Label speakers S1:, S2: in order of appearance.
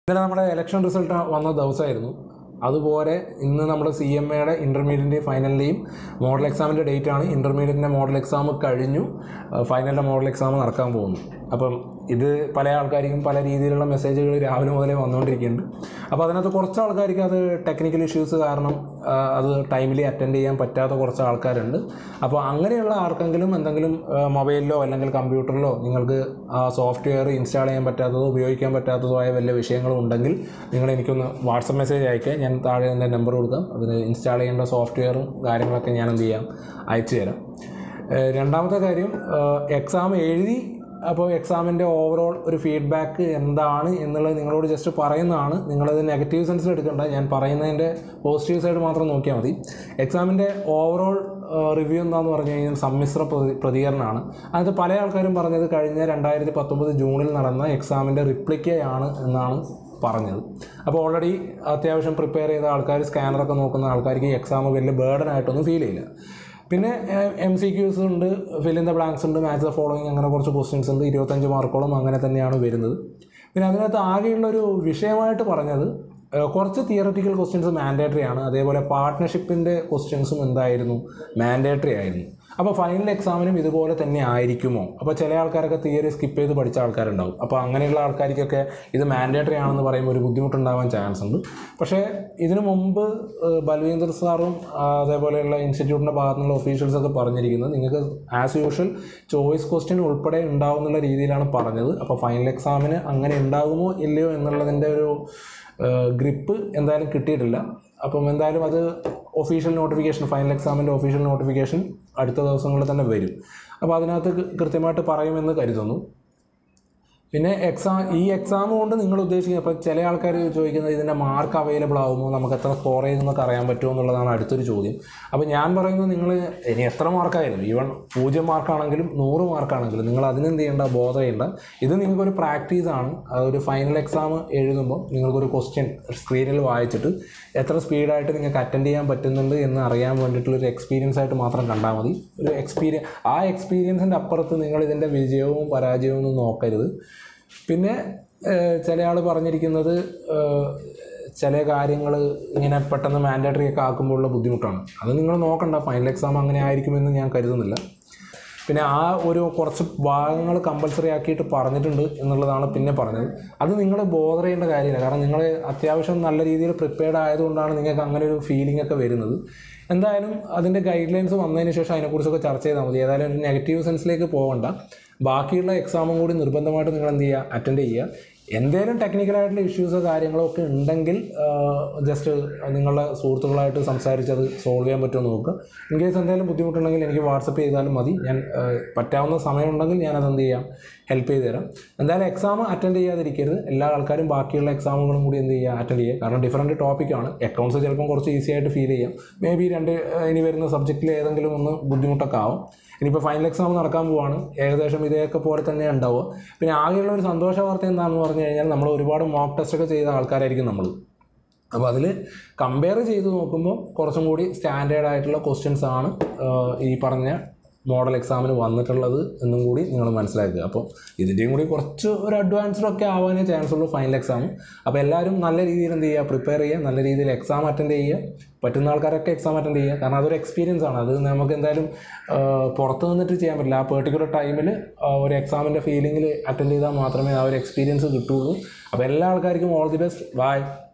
S1: ഇന്നലെ നമ്മുടെ election result വന്ന ദിവസമായിരുന്നു അതുപോലെ ഇന്ന് നമ്മുടെ സി എം എയുടെ ഇൻ്റർമീഡിയറ്റിൻ്റെ ഫൈനലിൻ്റെയും മോഡൽ എക്സാമിൻ്റെ ഡേറ്റ് ആണ് ഇൻ്റർമീഡിയറ്റിൻ്റെ മോഡൽ എക്സാം കഴിഞ്ഞു ഫൈനലിൻ്റെ മോഡൽ എക്സാം നടക്കാൻ പോകുന്നു അപ്പം ഇത് പല ആൾക്കാർക്കും പല രീതിയിലുള്ള മെസ്സേജുകൾ രാവിലെ മുതലേ വന്നുകൊണ്ടിരിക്കുന്നുണ്ട് അപ്പോൾ അതിനകത്ത് കുറച്ച് ആൾക്കാർക്ക് അത് ടെക്നിക്കൽ ഇഷ്യൂസ് കാരണം ആ, അത് ടൈമിലി അറ്റൻഡ് ചെയ്യാൻ പറ്റാത്ത കുറച്ച് ആൾക്കാരുണ്ട് അപ്പോൾ അങ്ങനെയുള്ള ആർക്കെങ്കിലും എന്തെങ്കിലും മൊബൈലിലോ അല്ലെങ്കിൽ കമ്പ്യൂട്ടറിലോ നിങ്ങൾക്ക് ആ സോഫ്റ്റ്വെയർ ഇൻസ്റ്റാൾ ചെയ്യാൻ പറ്റാത്തതോ ഉപയോഗിക്കാൻ പറ്റാത്തതോ ആയ വല്ല വിഷയങ്ങളും ഉണ്ടെങ്കിൽ നിങ്ങൾ എനിക്കൊന്ന് വാട്സപ്പ് മെസ്സേജ് അയക്കുക ഞാൻ താഴെ എൻ്റെ നമ്പർ കൊടുക്കാം അതിന് ഇൻസ്റ്റാൾ ചെയ്യേണ്ട സോഫ്റ്റ്വെയറും കാര്യങ്ങളൊക്കെ ഞാൻ എന്ത് ചെയ്യാം അയച്ചു തരാം ഏഹ് രണ്ടാമത്തെ കാര്യം എക്സാം എഴുതി അപ്പോൾ എക്സാമിൻ്റെ ഓവറോൾ ഒരു ഫീഡ്ബാക്ക് എന്താണ് എന്നുള്ളത് നിങ്ങളോട് ജസ്റ്റ് പറയുന്നതാണ് നിങ്ങളത് നെഗറ്റീവ് സെൻസിൽ എടുക്കേണ്ട ഞാൻ പറയുന്നതിൻ്റെ പോസിറ്റീവ് സൈഡ് മാത്രം നോക്കിയാൽ മതി എക്സാമിൻ്റെ ഓവറോൾ റിവ്യൂ എന്താണെന്ന് പറഞ്ഞു കഴിഞ്ഞാൽ സമ്മിശ്ര പ്രതി പ്രതികരണമാണ് അതിനകത്ത് പല ആൾക്കാരും പറഞ്ഞത് കഴിഞ്ഞ രണ്ടായിരത്തി പത്തൊമ്പത് ജൂണിൽ നടന്ന എക്സാമിൻ്റെ റിപ്ലിക്കയാണ് എന്നാണ് പറഞ്ഞത് അപ്പോൾ ഓൾറെഡി അത്യാവശ്യം പ്രിപ്പയർ ചെയ്ത ആൾക്കാർ സ്കാനറൊക്കെ നോക്കുന്ന ആൾക്കാർക്ക് ഈ എക്സാം വലിയ ബേർഡൻ ആയിട്ടൊന്നും ഫീൽ ചെയ്യില്ല പിന്നെ എം സി ക്യൂസ് ഉണ്ട് ഫിൽ ഇൻ ദ ബ്ലാങ്ക്സ് ഉണ്ട് മാച്ച് ദ ഫോളോയിങ് അങ്ങനെ കുറച്ച് ക്വസ്റ്റ്യൻസ് ഉണ്ട് ഇരുപത്തഞ്ച് മാർക്കോളം അങ്ങനെ തന്നെയാണ് വരുന്നത് പിന്നെ അതിനകത്ത് ആകെയുള്ളൊരു വിഷയമായിട്ട് പറഞ്ഞത് ഏഹ് കുറച്ച് തിയററ്റിക്കൽ ക്വസ്റ്റ്യൻസ് മാൻഡേറ്ററി ആണ് അതേപോലെ പാർട്ട്ണർഷിപ്പിൻ്റെ ക്വസ്റ്റ്യൻസും എന്തായിരുന്നു മാൻഡേറ്ററി ആയിരുന്നു അപ്പോൾ ഫൈനൽ എക്സാമിനും ഇതുപോലെ തന്നെ ആയിരിക്കുമോ അപ്പോൾ ചില ആൾക്കാരൊക്കെ തിയറി സ്കിപ്പ് ചെയ്ത് പഠിച്ച ആൾക്കാരുണ്ടാവും അപ്പോൾ അങ്ങനെയുള്ള ആൾക്കാർക്കൊക്കെ ഇത് മാൻഡേറ്ററി ആണെന്ന് പറയുമ്പോൾ ഒരു ബുദ്ധിമുട്ടുണ്ടാവാൻ ചാൻസ് ഉണ്ട് പക്ഷേ ഇതിനു മുമ്പ് ഏഹ് ബൽവീന്ദർ സാറും ആ, അതേപോലെയുള്ള ഇൻസ്റ്റിറ്റ്യൂട്ടിൻ്റെ ഭാഗത്തു നിന്നുള്ള ഒഫീഷ്യൽസ് ഒക്കെ പറഞ്ഞിരിക്കുന്നത് നിങ്ങൾക്ക് ആസ് യൂഷ്വൽ ചോയ്സ് ക്വസ്റ്റ്യൻ ഉൾപ്പെടെ ഉണ്ടാവുന്നുള്ള രീതിയിലാണ് പറഞ്ഞത് അപ്പോൾ ഫൈനൽ എക്സാമിന് അങ്ങനെ ഉണ്ടാകുമോ ഇല്ലയോ എന്നുള്ളതിൻ്റെ ഒരു ഗ്രിപ്പ് എന്തായാലും കിട്ടിയിട്ടില്ല അപ്പം എന്തായാലും അത് ഒഫീഷ്യൽ നോട്ടിഫിക്കേഷൻ ഫൈനൽ എക്സാമിൻ്റെ ഒഫീഷ്യൽ നോട്ടിഫിക്കേഷൻ അടുത്ത ദിവസങ്ങളിൽ തന്നെ വരും അപ്പോൾ അതിനകത്ത് കൃ- കൃത്യമായിട്ട് പറയുമെന്ന് കരുതുന്നു പിന്നെ എക്സാം ഈ എക്സാം കൊണ്ട് നിങ്ങൾ ഉദ്ദേശിക്കുന്നത് ഇപ്പോൾ ചില ആൾക്കാർ ചോദിക്കുന്നത് ഇതിൻ്റെ മാർക്ക് അവൈലബിൾ ആകുമോ നമുക്ക് എത്ര സ്കോർ ചെയ്യുന്നൊക്കെ അറിയാൻ പറ്റുമോ എന്നുള്ളതാണ് അടുത്തൊരു ചോദ്യം അപ്പോൾ ഞാൻ പറയുന്നത് നിങ്ങൾ ഇനി എത്ര മാർക്കായാലും ഈവൺ പൂജ്യം മാർക്കാണെങ്കിലും നൂറ് മാർക്കാണെങ്കിലും നിങ്ങൾ അതിനെന്ത് ചെയ്യേണ്ട ബോധം ചെയ്യേണ്ട ഇത് നിങ്ങൾക്കൊരു പ്രാക്ടീസാണ് ഒരു ഫൈനൽ എക്സാം എഴുതുമ്പോൾ നിങ്ങൾക്കൊരു ക്വസ്റ്റ്യൻ സ്ക്രീനിൽ വായിച്ചിട്ട് എത്ര സ്പീഡായിട്ട് നിങ്ങൾക്ക് അറ്റൻഡ് ചെയ്യാൻ പറ്റുന്നുണ്ട് എന്ന് അറിയാൻ വേണ്ടിയിട്ടുള്ളൊരു എക്സ്പീരിയൻസ് ആയിട്ട് മാത്രം കണ്ടാൽ മതി ഒരു എക്സ്പീരിയൻ ആ എക്സ്പീരിയൻസിൻ്റെ അപ്പുറത്ത് നിങ്ങൾ ഇതിൻ്റെ വിജയവും പരാജയവും ഒന്നും നോക്കരുത് പിന്നെ ഏഹ്, ചില ആൾ പറഞ്ഞിരിക്കുന്നത് ഏഹ്, ചില കാര്യങ്ങൾ ഇങ്ങനെ പെട്ടെന്ന് മാൻഡേറ്ററി ഒക്കെ ആക്കുമ്പോഴുള്ള ബുദ്ധിമുട്ടാണ് അത് നിങ്ങൾ നോക്കണ്ട ഫൈനൽ എക്സാം അങ്ങനെ ആയിരിക്കുമെന്ന് ഞാൻ കരുതുന്നില്ല പിന്നെ ആ ഒരു കുറച്ച് ഭാഗങ്ങൾ കമ്പൽസറി ആക്കിയിട്ട് പറഞ്ഞിട്ടുണ്ട് എന്നുള്ളതാണ് പിന്നെ പറഞ്ഞത് അത് നിങ്ങൾ ബോധർ ചെയ്യേണ്ട കാര്യമില്ല കാരണം നിങ്ങൾ അത്യാവശ്യം നല്ല രീതിയിൽ പ്രിപ്പയർഡ് ആയതുകൊണ്ടാണ് നിങ്ങൾക്ക് അങ്ങനെ ഒരു ഫീലിംഗ് ഒക്കെ വരുന്നത് എന്തായാലും അതിൻ്റെ ഗൈഡ് ലൈൻസ് വന്നതിന് ശേഷം അതിനെക്കുറിച്ചൊക്കെ ചർച്ച ചെയ്താൽ മതി ഏതായാലും ഒരു നെഗറ്റീവ് സെൻസിലേക്ക് പോകണ്ട ബാക്കിയുള്ള എക്സാമും കൂടി നിർബന്ധമായിട്ട് നിങ്ങൾ എന്ത് ചെയ്യുക അറ്റൻഡ് ചെയ്യുക എന്തെങ്കിലും ടെക്നിക്കലായിട്ടുള്ള ഇഷ്യൂസോ കാര്യങ്ങളോ ഒക്കെ ഉണ്ടെങ്കിൽ ജസ്റ്റ് നിങ്ങളുടെ സുഹൃത്തുക്കളായിട്ട് സംസാരിച്ചത് സോൾവ് ചെയ്യാൻ പറ്റുമോ എന്ന് നോക്കുക ഇൻ കേസ് എന്തെങ്കിലും ബുദ്ധിമുട്ടുണ്ടെങ്കിൽ എനിക്ക് വാട്സപ്പ് ചെയ്താലും മതി ഞാൻ ആ, പറ്റാവുന്ന സമയമുണ്ടെങ്കിൽ ഞാൻ അതെന്ത് ചെയ്യാം ഹെൽപ്പ് ചെയ്ത് തരാം എന്തായാലും എക്സാം അറ്റൻഡ് ചെയ്യാതിരിക്കരുത് എല്ലാ ആൾക്കാരും ബാക്കിയുള്ള എക്സാമുകളും കൂടി എന്ത് ചെയ്യുക അറ്റൻഡ് ചെയ്യുക കാരണം ഡിഫറൻറ്റ് ടോപ്പിക്കാണ് അക്കൗണ്ട്സ് ചിലപ്പം കുറച്ച് ഈസി ആയിട്ട് ഫീൽ ചെയ്യാം മേ ബി രണ്ട് ആ, ഇനി വരുന്ന സബ്ജക്റ്റിൽ ഏതെങ്കിലും ഒന്ന് ബുദ്ധിമുട്ടൊക്കെ ആവും ഇനിയിപ്പോൾ ഫൈനൽ എക്സാം നടക്കാൻ പോവാണ് ഏകദേശം ഇതേയൊക്കെ പോലെ തന്നെ ഉണ്ടാവുക പിന്നെ ആകെയുള്ള ഒരു സന്തോഷ വാർത്ത എന്താണെന്ന് പറഞ്ഞു കഴിഞ്ഞാൽ നമ്മൾ ഒരുപാട് മോക്ക് ടെസ്റ്റ് ഒക്കെ ചെയ്ത ആൾക്കാരായിരിക്കും നമ്മൾ അപ്പോൾ അതിൽ കമ്പയർ ചെയ്ത് നോക്കുമ്പോൾ കുറച്ചും കൂടി സ്റ്റാൻഡേർഡ് ആയിട്ടുള്ള ക്വസ്റ്റ്യൻസ് ആണ് ആഹ്, ഈ പറഞ്ഞ മോഡൽ എക്സാമിന് വന്നിട്ടുള്ളത് എന്നും കൂടി നിങ്ങൾ മനസ്സിലാക്കുക അപ്പോൾ ഇതിൻ്റെയും കൂടി കുറച്ച് ഒരു അഡ്വാൻസ്ഡ് ഒക്കെ ആവാനേ ചാൻസ് ഉള്ളൂ ഫൈനൽ എക്സാം അപ്പോൾ എല്ലാവരും നല്ല രീതിയിൽ എന്ത് ചെയ്യുക പ്രിപ്പയർ ചെയ്യുക നല്ല രീതിയിൽ എക്സാം അറ്റൻഡ് ചെയ്യുക പറ്റുന്ന ആൾക്കാരൊക്കെ എക്സാം അറ്റൻഡ് ചെയ്യുക കാരണം അതൊരു എക്സ്പീരിയൻസ് ആണ് അത് നമുക്ക് എന്തായാലും ആഹ്, പുറത്ത് നിന്നിട്ട് ചെയ്യാൻ പറ്റില്ല ആ പെർട്ടിക്കുലർ ടൈമിൽ ഒരു എക്സാമിൻ്റെ ഫീലിങ്ങിൽ അറ്റൻഡ് ചെയ്താൽ മാത്രമേ ആ ഒരു എക്സ്പീരിയൻസ് കിട്ടുള്ളൂ അപ്പോൾ എല്ലാ ആൾക്കാർക്കും ഓൾ ദി ബെസ്റ്റ് ബൈ